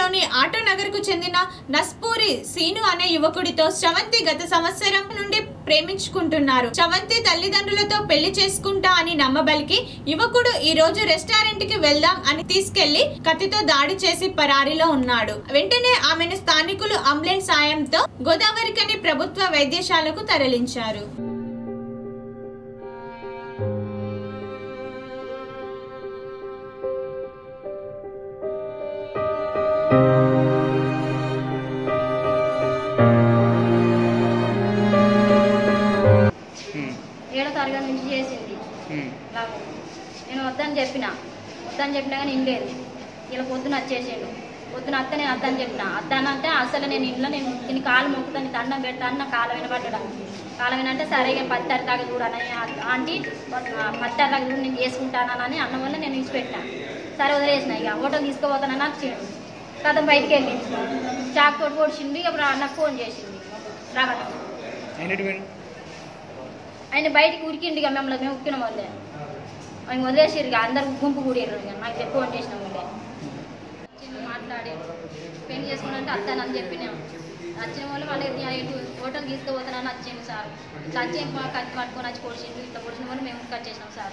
పట్టణంలోని ఆటో నగర్ కు చెందిన నస్పూరి సీను అనే యువకుడితో శ్రవంతి గత సంవత్సరం నుండి ప్రేమించుకుంటున్నారు శ్రవంతి తల్లిదండ్రులతో పెళ్లి చేసుకుంటా అని నమ్మబలికి యువకుడు ఈ రోజు రెస్టారెంట్ కి వెళ్దాం అని తీసుకెళ్లి కత్తితో దాడి చేసి పరారీలో ఉన్నాడు వెంటనే ఆమెను స్థానికులు అంబులెన్స్ సాయంతో గోదావరికని ప్రభుత్వ వైద్యశాలకు తరలించారు ఏడో తరగతి నుంచి చేసింది నాకు నేను వద్దని చెప్పిన వద్దని చెప్పినా కానీ ఇంలేదు ఇలా పొద్దున వచ్చేసిండు పొద్దున అత్త నేను అద్దని చెప్పిన అద్దానంటే అసలు నేను ఇంట్లో నేను తిని కాలు మొక్కుతాను దండం పెడతాను నా కాలు వినబడ్డా కాలు వినంటే సరే ఇక పత్తి దాకా చూడని ఆంటీ పత్తి దాకా చూడు నేను చేసుకుంటానని అన్న వల్ల నేను ఇచ్చిపెట్టినా సరే వదిలేసిన ఇక హోటల్ తీసుకుపోతానని వచ్చిండు కథ బయటికి వెళ్ళింది చాక్ తోటి పొడిచిండు ఇక రా- నాకు ఫోన్ చేసింది రావడం అయినట్టు పోయిన ఆయన బయటికి ఉరికిండు ఇక మిమ్మల్ని మేము ఉక్కిన వాళ్ళే ఆయన వదిలేసారు ఇక అందరు గుంపు కూడారు ఇక నాకు ఫోన్ చేసిన వాళ్ళే చిన్న మాట్లాడి పెళ్లి చేసుకున్నంటే అత్తానని చెప్పిన వచ్చిన వాళ్ళు మళ్ళీ ఇటు హోటల్ తీసుకుపోతానని వచ్చిండు సార్ ఇట్లా వచ్చి మా కత్తి పట్టుకొని వచ్చి పొడిచిండు ఇట్లా పొడిచిన వాళ్ళు మేము కట్ చేసినాం సార్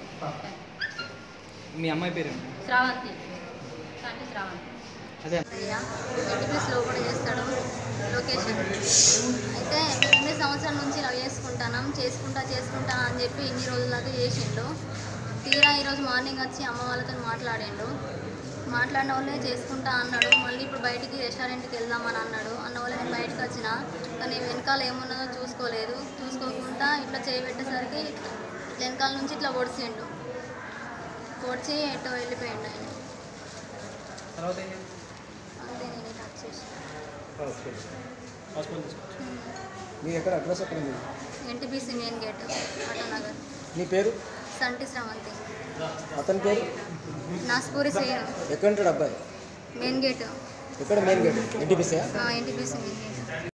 మీ అమ్మాయి పేరు శ్రావంతి అంటే శ్రావంతి అదే ఎన్టీపీస్ లో కూడా చేస్తాడు లొకేషన్ అయితే మేము ఎన్ని సంవత్సరాల నుంచి లవ్ చేసుకుంటాం చేసుకుంటా చేసుకుంటా అని చెప్పి ఇన్ని రోజుల దాకా చేసిండు తీరా ఈరోజు మార్నింగ్ వచ్చి అమ్మ వాళ్ళతో మాట్లాడిండు మాట్లాడిన వాళ్ళే చేసుకుంటా అన్నాడు మళ్ళీ ఇప్పుడు బయటికి రెస్టారెంట్కి వెళ్దామని అన్నాడు అన్న వాళ్ళే నేను బయటకు వచ్చిన కానీ వెనకాల ఏమున్నదో చూసుకోలేదు చూసుకోకుండా ఇట్లా చేయబెట్టేసరికి వెనకాల నుంచి ఇట్లా పొడిచిండు పొడిచి ఎటో వెళ్ళిపోయిండు ఆయన తర్వాత ఏం చేయాలి? అంతే నేను టచ్ చేసి మీరు ఎక్కడ అడ్రస్ ఎక్కడ ఉంది ఎన్టీపీసీ మెయిన్ గేట్ ఆటోనగర్ నీ పేరు సంటి శ్రవంతి అతని పేరు నాస్పూరి శ్రీను ఎక్కడ ఉంటాడు అబ్బాయి మెయిన్ గేట్ ఎక్కడ main gate NTPC NTPC main gate